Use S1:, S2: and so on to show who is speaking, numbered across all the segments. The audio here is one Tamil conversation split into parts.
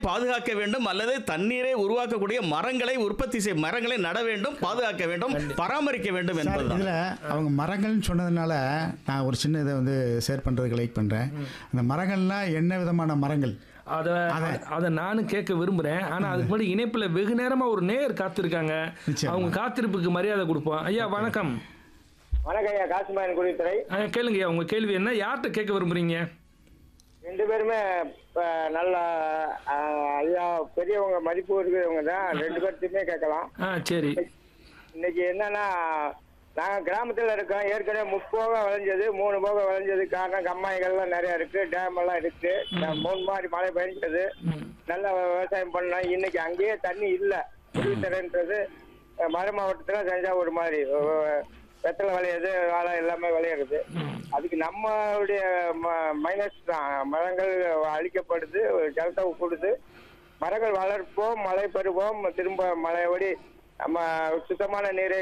S1: பாதுகாக்க வேண்டும் அல்லது தண்ணீரை உருவாக்கக்கூடிய மரங்களை உற்பத்தி செய் மரங்களை நட வேண்டும் பாதுகாக்க வேண்டும் பராமரிக்க வேண்டும்
S2: சார்
S1: என்பதுதான்
S2: இதில் அவங்க மரங்கள்னு சொன்னதுனால நான் ஒரு சின்ன இதை வந்து ஷேர் பண்ணுறதுக்கு லைக் பண்ணுறேன் அந்த மரங்கள்னா என்ன விதமான மரங்கள்
S3: அதை அதை நானும் கேட்க விரும்புறேன் ஆனா அதுக்கு முன்னாடி இணைப்புல வெகு நேரமா ஒரு நேயர் காத்திருக்காங்க
S2: நிச்சயமா.
S3: அவங்க காத்திருப்புக்கு மரியாதை கொடுப்போம் ஐயா வணக்கம்
S4: வணக்கம் ஐயா காசுமாயன் குடித்துறை
S3: ஐயா, கேளுங்க ஐயா உங்க கேள்வி என்ன யார்கிட்ட கேட்க விரும்புறீங்க
S4: ரெண்டு பேருமே இப்ப நல்ல ஆஹ், ஐயா பெரியவங்க மதிப்பு இருக்கிறவங்க தான் ரெண்டு பேர்த்தையுமே கேட்கலாம்
S3: ஆ சரி
S4: இன்னைக்கு என்னன்னா நாங்க கிராமத்துல இருக்கோம் ஏற்கனவே முப்போக விளைஞ்சது மூணு போக விளைஞ்சது காரணம் கம்மாய்கள்லாம் நிறைய இருக்கு டேம் எல்லாம் இருக்கு மூணு மாதிரி மழை பெஞ்சது நல்ல விவசாயம் பண்ணோம் இன்னைக்கு அங்கேயே தண்ணி இல்ல குடித்தரைன்றது அஹ், மறை மாவட்டத்துல தஞ்சாவூர் மாதிரி அஹ், வெத்தலை விளையுது வாழை எல்லாமே விளையிறது அதுக்கு நம்மளுடைய மைனஸ் தான் மரங்கள் அழிக்கப்படுது ஜலத்தை கூடுது மரங்கள் வளர்ப்போம் மழை பெறுவோம் திரும்ப மழையோடி நம்ம சுத்தமான நீரை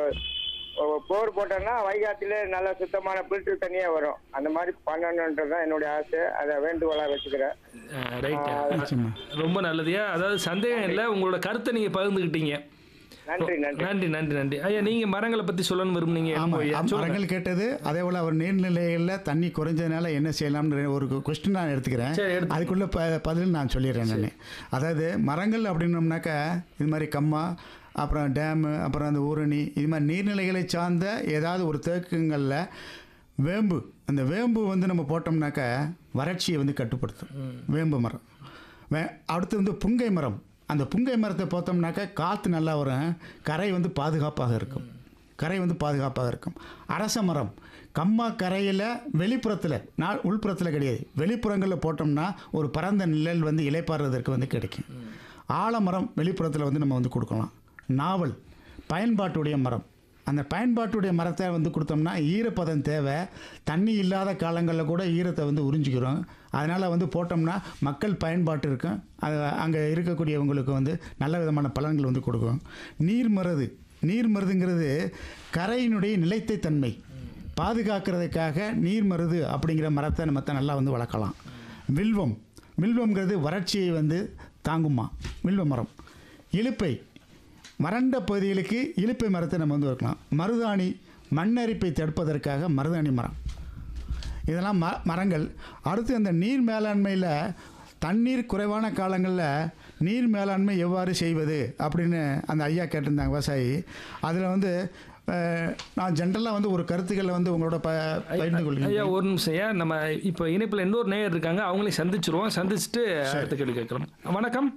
S4: அஹ், போர் போட்டோம்னா வைகாட்டிலே நல்ல சுத்தமான ஃபில்டர் தண்ணியே வரும் அந்த மாதிரி பண்ணணுன்றது தான் என்னுடைய ஆசை அதை வேண்டுகோளா வச்சுக்கிறேன்
S3: ரைட்
S2: நிச்சயமா
S3: ரொம்ப நல்லதுயா அதாவது சந்தேகம் இல்லை உங்களோட கருத்தை நீங்க பகிர்ந்துக்கிட்டீங்க
S4: நன்றி நன்றி
S3: நன்றி நன்றி நன்றி ஐயா நீங்க மரங்களை பத்தி சொல்லணும்னு விரும்புனீங்க
S2: ஆமாம்
S3: ஐயா, சொல்லுங்க.
S2: மரங்கள் கேட்டது அதே போல் அவர் நீர்நிலைகளில் தண்ணி குறைஞ்சதுனால என்ன செய்யலாம்னு ஒரு கொஸ்டின் நான் எடுத்துக்கிறேன்
S3: சரி, எடுத்து-
S2: அதுக்குள்ள ப பதில் நான் சொல்லிடுறேன் நான் அதாவது மரங்கள் அப்படின்னோம்னாக்கா இது மாதிரி கம்மா அப்புறம் டேமு அப்புறம் அந்த ஊரணி இது மாதிரி நீர்நிலைகளை சார்ந்த ஏதாவது ஒரு தேக்குங்களில் வேம்பு அந்த வேம்பு வந்து நம்ம போட்டோம்னாக்கா வறட்சியை வந்து கட்டுப்படுத்தும் வேம்பு மரம் வே அடுத்து வந்து புங்கை மரம் அந்த புங்கை மரத்தை பார்த்தோம்னாக்கா காற்று நல்லா வரும் கரை வந்து பாதுகாப்பாக இருக்கும் கரை வந்து பாதுகாப்பாக இருக்கும் அரச மரம் கம்மா கரையில் வெளிப்புறத்தில் நான் உள்புறத்தில் கிடையாது வெளிப்புறங்களில் போட்டோம்னா ஒரு பரந்த நிழல் வந்து இலைப்பாறுறதற்கு வந்து கிடைக்கும் ஆலமரம் வெளிப்புறத்தில் வந்து நம்ம வந்து கொடுக்கலாம் நாவல் பயன்பாட்டுடைய மரம் அந்த பயன்பாட்டுடைய மரத்தை வந்து கொடுத்தோம்னா ஈரப்பதம் தேவை தண்ணி இல்லாத காலங்களில் கூட ஈரத்தை வந்து உறிஞ்சிக்கிறோம் அதனால் வந்து போட்டோம்னா மக்கள் பயன்பாட்டு இருக்கும் அது அங்கே இருக்கக்கூடியவங்களுக்கு வந்து நல்ல விதமான பலன்கள் வந்து கொடுக்கும் நீர் மருது நீர் மருதுங்கிறது கரையினுடைய நிலைத்தை தன்மை பாதுகாக்கிறதுக்காக நீர் மருது அப்படிங்கிற மரத்தை நம்ம த- நல்லா வந்து வளர்க்கலாம் வில்வம் வில்வம்ங்கிறது வறட்சியை வந்து தாங்குமா வில்வ மரம் இலுப்பை வறண்ட பகுதிகளுக்கு இலுப்பை மரத்தை நம்ம வந்து வைக்கலாம் மருதாணி மண்ணரிப்பை தடுப்பதற்காக மருதாணி மரம் இதெல்லாம் ம மரங்கள் அடுத்து அந்த நீர் மேலாண்மையில் தண்ணீர் குறைவான காலங்களில் நீர் மேலாண்மை எவ்வாறு செய்வது அப்படின்னு அந்த ஐயா கேட்டிருந்தாங்க விவசாயி அதில் வந்து அஹ், நான் ஜென்ரலாக வந்து ஒரு கருத்துக்களை வந்து உங்களோட ப பகிர்ந்து
S3: ஐயா
S2: கொள்கிறேன்
S3: ஒரு நிமிஷம் ஐயா நம்ம இப்போ இணைப்புல இன்னொரு நேயர் இருக்காங்க அவங்களையும் சந்திச்சிருவோம் சந்திச்சுட்டு அடுத்த கேள்வி கேட்கலாம் வணக்கம்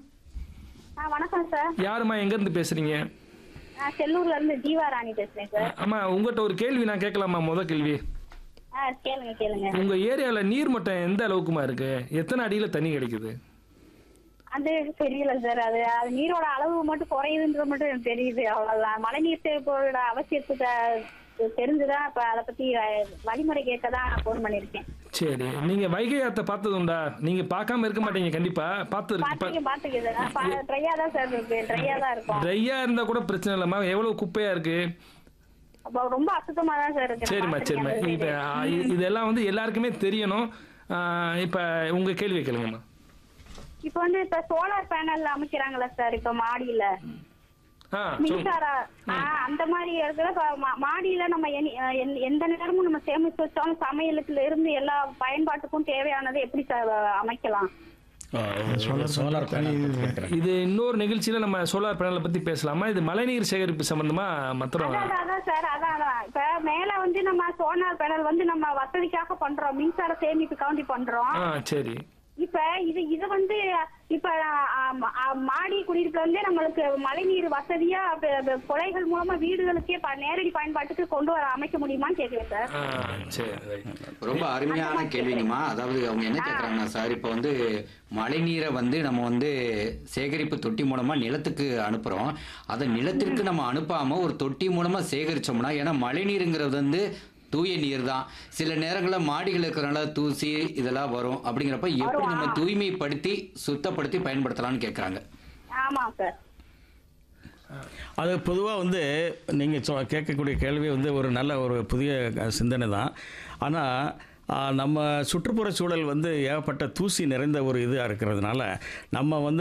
S5: ஆ வணக்கம் சார்
S3: யாரும்மா எங்க இருந்து பேசுறீங்க
S5: நான் செல்லூர்ல இருந்து ஜீவா ராணி பேசுறேன் சார்
S3: ஆமா உங்ககிட்ட ஒரு கேள்வி நான் கேட்கலாமா முத கேள்வி
S5: ஆ கேளுங்க கேளுங்க
S3: உங்க ஏரியால நீர் மட்டம் எந்த அளவுக்குமா இருக்கு எத்தனை அடியில தண்ணி கிடைக்குது
S5: அது தெரியல சார் அது அது நீரோட அளவு மட்டும் குறையுதுன்றது மட்டும் எனக்கு தெரியுது அவ்வளவுதான் மழை நீர் தேவைப்போட அவசியத்துக்கு அஹ், தெரிஞ்சுதான் இப்ப அதை பத்தி அஹ், வழிமுறை கேட்க தான் நான் ஃபோன் பண்ணிருக்கேன்
S3: சரி நீங்க வைகை ஆத்த பார்த்தது உண்டா நீங்க பார்க்காம இருக்க மாட்டீங்க கண்டிப்பா பார்த்து இருக்கு
S5: பாத்துக்க பாத்துக்க ட்ரையா தான் சார் இருக்கு ட்ரையா தான் இருக்கும்
S3: ட்ரையா இருந்தா கூட பிரச்சனை இல்லம்மா எவ்வளவு குப்பையா இருக்கு
S5: அப்ப ரொம்ப அசுத்தமா தான் சார் இருக்கு நான்
S3: சரிம்மா சரிம்மா
S5: பார்த்திருக்கேன்
S3: இப்ப
S5: அந்த
S3: ஆ, இ- இதெல்லாம் வந்து எல்லாருக்குமே தெரியணும் ஆ, இப்ப உங்க கேள்வி கேளுங்கம்மா
S5: இப்ப வந்து இப்ப சோலார் பேனல் அமைக்கிறாங்களா சார் இப்ப மாடியில
S3: ஆ சொல்லுங்க
S5: மின்சார ஆ, அந்த மாதிரி இடத்துல இப்ப மா- மாடியில நம்ம எனி- அஹ் எந்த- எந்த நேரமும் நம்ம சேமிச்சு வச்சாலும் சமையலுக்குல இருந்து எல்லா பயன்பாட்டுக்கும் தேவையானதை எப்படி சார் அமைக்கலாம்
S1: சோலார்
S3: இது இன்னொரு நிகழ்ச்சியில நம்ம சோலார் பேனலை பத்தி பேசலாமா இது மழைநீர் சேகரிப்பு சம்பந்தமா மத்திரம்
S5: அதான் அதான் சார் அதான் அதான் இப்ப மேல வந்து நம்ம சோலார் பேனல் வந்து நம்ம வசதிக்காக பண்றோம் மின்சார சேமிப்புக்காண்டி பண்றோம்
S3: ஆ சரி
S5: இப்ப இது இது வந்து இப்ப ஆ, ஆ, மாடி குடியிருப்புல வந்து நம்மளுக்கு மழைநீர் வசதியா அப்ப- அப்ப குழைகள் மூலமா வீடுகளுக்கே ப- நேரடி பயன்பாட்டுக்கு கொண்டு வர அமைக்க முடியுமான்னு கேக்குறேன் சார்
S3: ஆ சரி right.
S6: ரொம்ப அருமையான கேள்விங்கம்மா அதாவது அவங்க என்ன கேட்குறாங்கன்னா சார் இப்போ வந்து மழைநீரை வந்து நம்ம வந்து சேகரிப்பு தொட்டி மூலமா நிலத்துக்கு அனுப்புறோம் அதை நிலத்திற்கு நம்ம அனுப்பாம ஒரு தொட்டி மூலமா சேகரிச்சோம்னா ஏன்னா மழைநீருங்கிறது வந்து தூய நீர் தான் சில நேரங்களில் மாடிகள் இருக்கிறனால தூசி இதெல்லாம் வரும் அப்படிங்கிறப்ப எப்படி நம்ம தூய்மைப்படுத்தி சுத்தப்படுத்தி பயன்படுத்தலாம்னு கேட்குறாங்க
S5: ஆமா சார்
S1: அது பொதுவாக வந்து நீங்கள் சொ கேட்கக்கூடிய கேள்வி வந்து ஒரு நல்ல ஒரு புதிய சிந்தனை தான் ஆனால் ஆ, நம்ம சுற்றுப்புற சூழல் வந்து ஏகப்பட்ட தூசி நிறைந்த ஒரு இதாக இருக்கிறதுனால நம்ம வந்து